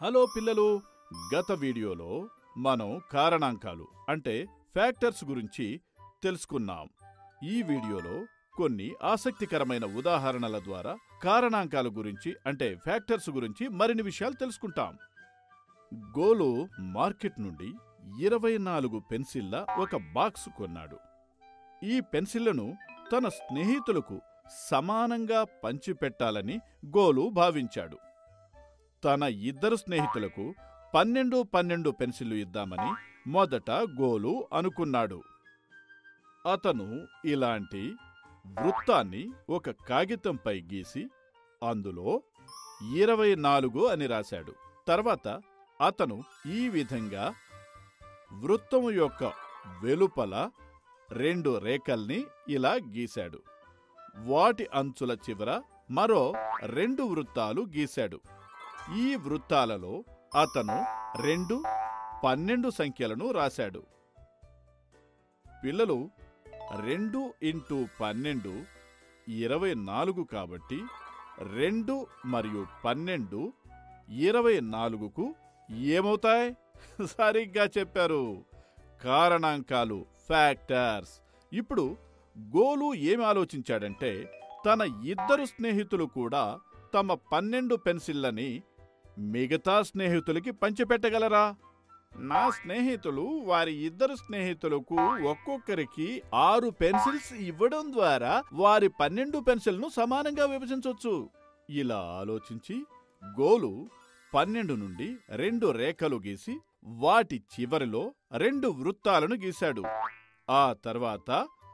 hello పిల్లలు గత వీడియోలో మనం కారణాంకాలు అంటే ఫ్యాక్టర్స్ గురించి తెలుసుకున్నాం ఈ వీడియోలో కొన్ని ఆసక్తికరమైన ఉదాహరణల ద్వారా కారణాంకాల గురించి అంటే ఫ్యాక్టర్స్ గురించి మరిన్ని విషయాలు తెలుసుకుంటాం గోలు మార్కెట్ నుండి ఇరవై నాలుగు పెన్సిళ్ల ఒక బాక్స్ కొన్నాడు ఈ పెన్సిళ్లను తన స్నేహితులకు సమానంగా పంచిపెట్టాలని గోలు భావించాడు తన ఇద్దరు స్నేహితులకు పన్నెండు పన్నెండు పెన్సిళ్లు ఇద్దామని మొదట గోలు అనుకున్నాడు అతను ఇలాంటి వృత్తాన్ని ఒక కాగితంపై గీసి అందులో ఇరవై నాలుగు అని రాశాడు తర్వాత అతను ఈ విధంగా వృత్తము యొక్క వెలుపల రెండు రేఖల్ని ఇలా గీశాడు వాటి అంచుల చివర మరో రెండు వృత్తాలు గీశాడు ఈ వృత్తాలలో అతను రెండు పన్నెండు సంఖ్యలను రాశాడు పిల్లలు రెండు ఇంటూ పన్నెండు ఇరవై నాలుగు కాబట్టి రెండు మరియు పన్నెండు ఇరవై నాలుగుకు ఏమవుతాయి సరిగ్గా చెప్పారు కారణాంకాలు ఫ్యాక్టర్స్ ఇప్పుడు గోలు ఏమి ఆలోచించాడంటే తన ఇద్దరు స్నేహితులు కూడా తమ పన్నెండు పెన్సిళ్లని మిగతా స్నేహితులకి పంచిపెట్టగలరా నా స్నేహితులు వారి ఇద్దరు స్నేహితులకు ఒక్కొక్కరికి ఆరు పెన్సిల్స్ ఇవ్వడం ద్వారా వారి పన్నెండు పెన్సిల్ను సమానంగా విభజించవచ్చు ఇలా ఆలోచించి గోలు పన్నెండు నుండి రెండు రేఖలు గీసి వాటి చివరిలో రెండు వృత్తాలను గీశాడు ఆ తర్వాత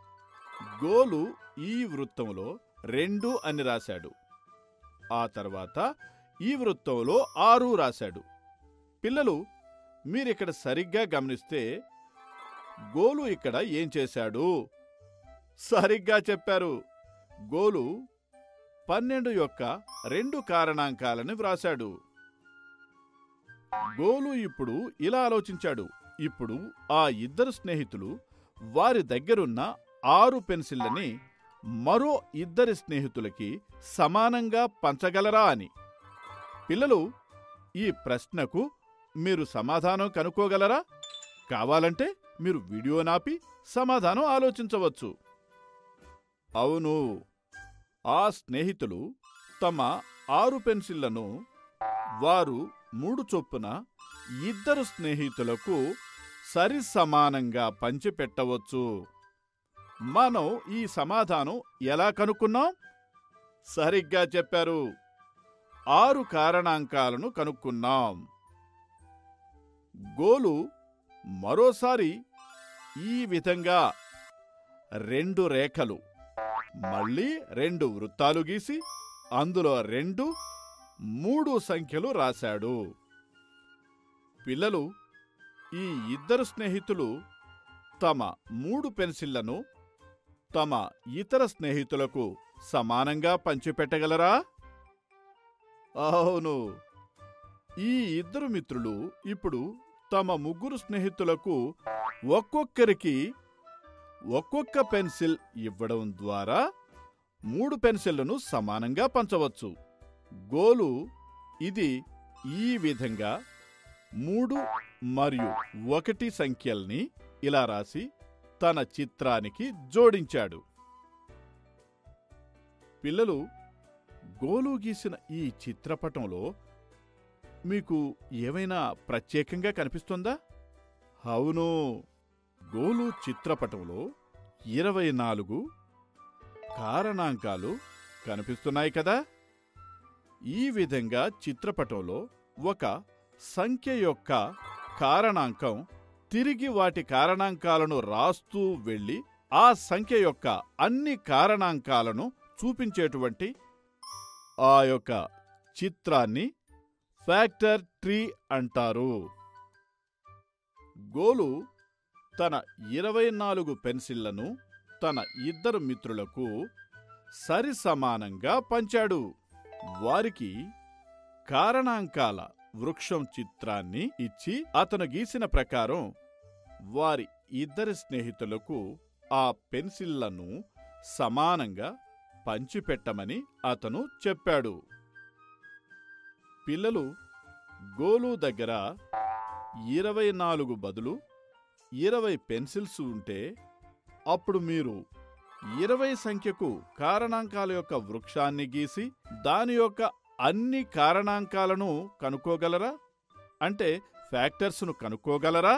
గోలు ఈ వృత్తంలో రెండు అని రాశాడు ఆ తర్వాత ఈ వృత్తంలో ఆరు రాశాడు పిల్లలు మీరిక్కడ సరిగ్గా గమనిస్తే గోలు ఇక్కడ ఏం చేశాడు సరిగ్గా చెప్పారు గోలు పన్నెండు యొక్క రెండు కారణాంకాలను వ్రాశాడు గోలు ఇప్పుడు ఇలా ఆలోచించాడు ఇప్పుడు ఆ ఇద్దరు స్నేహితులు వారి దగ్గరున్న ఆరు పెన్సిళ్లని మరో ఇద్దరి స్నేహితులకి సమానంగా పంచగలరా అని పిల్లలు ఈ ప్రశ్నకు మీరు సమాధానం కనుక్కోగలరా కావాలంటే మీరు వీడియో నాపి సమాధానం ఆలోచించవచ్చు అవును ఆ స్నేహితులు తమ ఆరు పెన్సిళ్లను వారు మూడు చొప్పున ఇద్దరు స్నేహితులకు సరి సమానంగా పంచిపెట్టవచ్చు మనం ఈ సమాధానం ఎలా కనుక్కున్నాం సరిగ్గా చెప్పారు ఆరు కారణాంకాలను కనుక్కున్నాం గోలు మరోసారి ఈ విధంగా రెండు రేఖలు మళ్ళీ రెండు వృత్తాలు గీసి అందులో రెండు మూడు సంఖ్యలు రాశాడు పిల్లలు ఈ ఇద్దరు స్నేహితులు తమ మూడు పెన్సిళ్లను తమ ఇతర స్నేహితులకు సమానంగా పంచిపెట్టగలరా అవును ఈ ఇద్దరు మిత్రులు ఇప్పుడు తమ ముగ్గురు స్నేహితులకు ఒక్కొక్కరికి ఒక్కొక్క పెన్సిల్ ఇవ్వడం ద్వారా మూడు పెన్సిళ్లను సమానంగా పంచవచ్చు గోలు ఇది ఈ విధంగా మూడు మరియు ఒకటి సంఖ్యల్ని ఇలా రాసి తన చిత్రానికి జోడించాడు పిల్లలు గోలు గీసిన ఈ చిత్రపటంలో మీకు ఏమైనా ప్రత్యేకంగా కనిపిస్తుందా అవును గోలు చిత్రపటంలో ఇరవై నాలుగు కారణాంకాలు కనిపిస్తున్నాయి కదా ఈ విధంగా చిత్రపటంలో ఒక సంఖ్య యొక్క కారణాంకం తిరిగి వాటి కారణాంకాలను రాస్తూ వెళ్ళి ఆ సంఖ్య యొక్క అన్ని కారణాంకాలను చూపించేటువంటి ఆ యొక్క చిత్రాన్ని ఫ్యాక్టర్ ట్రీ అంటారు గోలు తన ఇరవై నాలుగు పెన్సిళ్లను తన ఇద్దరు మిత్రులకు సరి సమానంగా పంచాడు వారికి కారణాంకాల వృక్షం చిత్రాన్ని ఇచ్చి అతను గీసిన ప్రకారం వారి ఇద్దరి స్నేహితులకు ఆ పెన్సిళ్లను సమానంగా పంచిపెట్టమని అతను చెప్పాడు పిల్లలు గోలు దగ్గర ఇరవై నాలుగు బదులు ఇరవై పెన్సిల్స్ ఉంటే అప్పుడు మీరు ఇరవై సంఖ్యకు కారణాంకాల యొక్క వృక్షాన్ని గీసి దాని యొక్క అన్ని కారణాంకాలను కనుక్కోగలరా అంటే ఫ్యాక్టర్స్ను కనుక్కోగలరా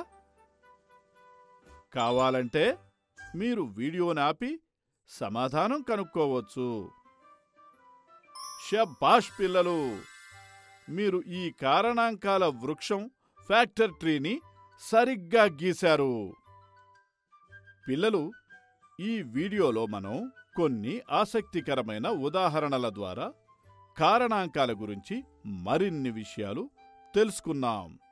కావాలంటే మీరు వీడియోని ఆపి సమాధానం కనుక్కోవచ్చు షబాష్ పిల్లలు మీరు ఈ కారణాంకాల వృక్షం ఫ్యాక్టర్ ట్రీని సరిగ్గా గీశారు పిల్లలు ఈ వీడియోలో మనం కొన్ని ఆసక్తికరమైన ఉదాహరణల ద్వారా కారణాంకాల గురించి మరిన్ని విషయాలు తెలుసుకున్నాం